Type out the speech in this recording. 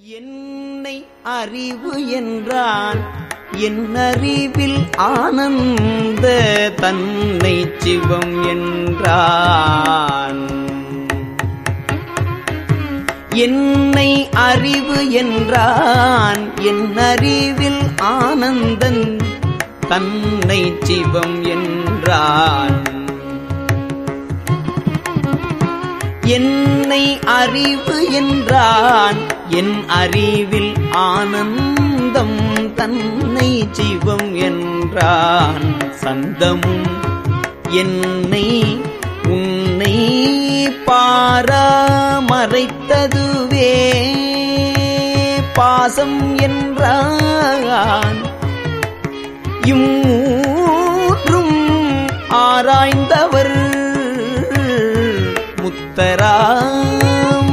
என்னை அறிவு என்றான் என் அறிவில் ஆனந்த தன்னை சிவம் என்றான் என்னை அறிவு என்றான் என் அறிவில் ஆனந்தன் தன்னை சிவம் என்றான் என்னை அறிவு என்றான் என் அறிவில் ஆனந்தம் தன்னை சிவம் என்றான் சந்தமும் என்னை உன்னை பாராமறைத்ததுவே பாசம் என்றான் இம்மூன்றும் ஆராய்ந்தவர் முத்தராம்